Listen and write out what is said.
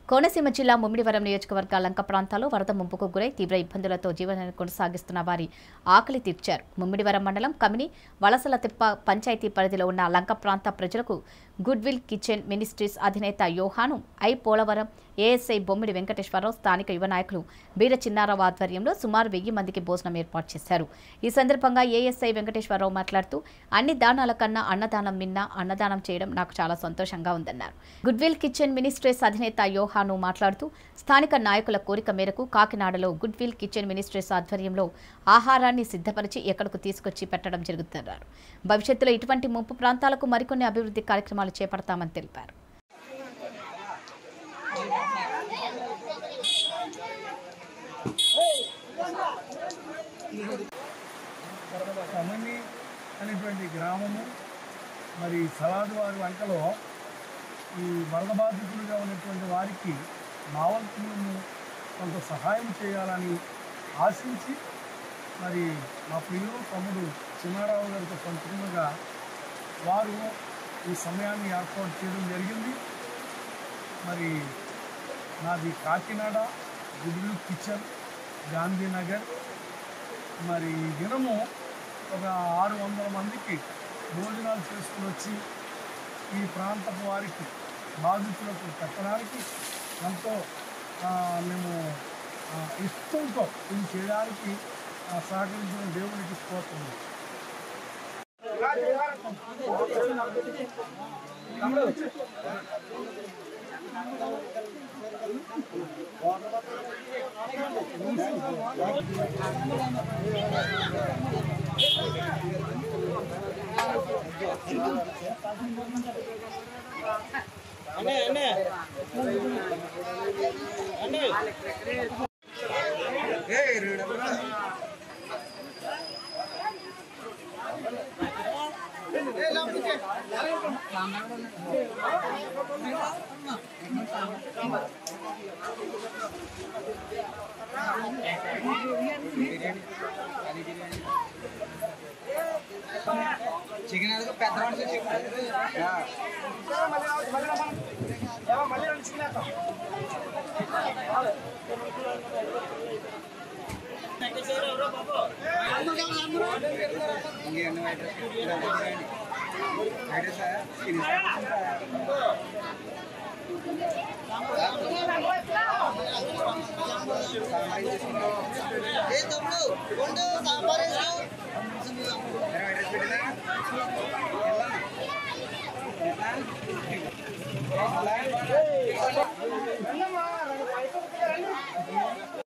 కోనసీమ జిల్లా ముమ్మిడివరం నియోజకవర్గ లంక ప్రాంతాల్లో వరద ముంపుకు గురై తీవ్ర ఇబ్బందులతో జీవనాన్ని కొనసాగిస్తున్న వారి ఆకలి తీర్చారు ముమ్మిడివరం మండలం కమిని వలసల తిప్ప పంచాయతీ పరిధిలో ఉన్న లంక ప్రాంత ప్రజలకు గుడ్ విల్ కిచెన్ మినిస్ట్రీస్ అధినేత యోహాను ఐ పోలవరం ఏఎస్ఐ బొమ్మిడి వెంకటేశ్వరరావు స్థానిక యువ నాయకులు బీర చిన్నారావు ఆధ్వర్యంలో సుమారు వెయ్యి మందికి భోజనం ఏర్పాటు చేశారు ఈ సందర్భంగా ఏఎస్ఐ వెంకటేశ్వరరావు మాట్లాడుతూ అన్ని దానాల కన్నా అన్నదానం మిన్న అన్నదానం చేయడం నాకు చాలా సంతోషంగా ఉందన్నారు గుడ్ విల్ కిచెన్ మినిస్ట్రీస్ అధినేత యోహాను మాట్లాడుతూ స్థానిక నాయకుల కోరిక మేరకు కాకినాడలో గుడ్ విల్ కిచెన్ మినిస్ట్రీస్ ఆధ్వర్యంలో ఆహారాన్ని సిద్ధపరిచి ఎక్కడకు తీసుకొచ్చి పెట్టడం జరుగుతున్నారు భవిష్యత్తులో ఇటువంటి ముంపు ప్రాంతాలకు మరికొన్ని అభివృద్ధి కార్యక్రమాలు చేపడతామని తెలిపారు కమని అనేటువంటి గ్రామము మరి సలాదు వారి వంటలో ఈ వరద బాధితులుగా ఉన్నటువంటి వారికి మా వంతు మేము కొంత సహాయం చేయాలని ఆశించి మరి మా ప్రియులు తమ్ముడు చిన్నారావు గారితో సంతృప్తిగా వారు ఈ సమయాన్ని ఏర్పాటు చేయడం జరిగింది మరి నాది కాకినాడ గుడ్లు కిచెన్ గాంధీనగర్ మరి ఈ దినము ఒక ఆరు వందల మందికి భోజనాలు చేసుకుని వచ్చి ఈ ప్రాంతపు వారికి బాధితులకు పెట్టడానికి ఎంతో ఆ, మేము ఆ, ఇష్టంతో ఇది చేయడానికి ఆ, సహకరించిన దేవునికి స్తోత్రం చికెన్ అది పెద్ద మనిషి చికెన్ ఇంకేంటి అయితే సార్ ఏ తమ్ముడు కొండు సాంబార్ అడ్రస్ పెట్టినా ఎలా? ఎలా?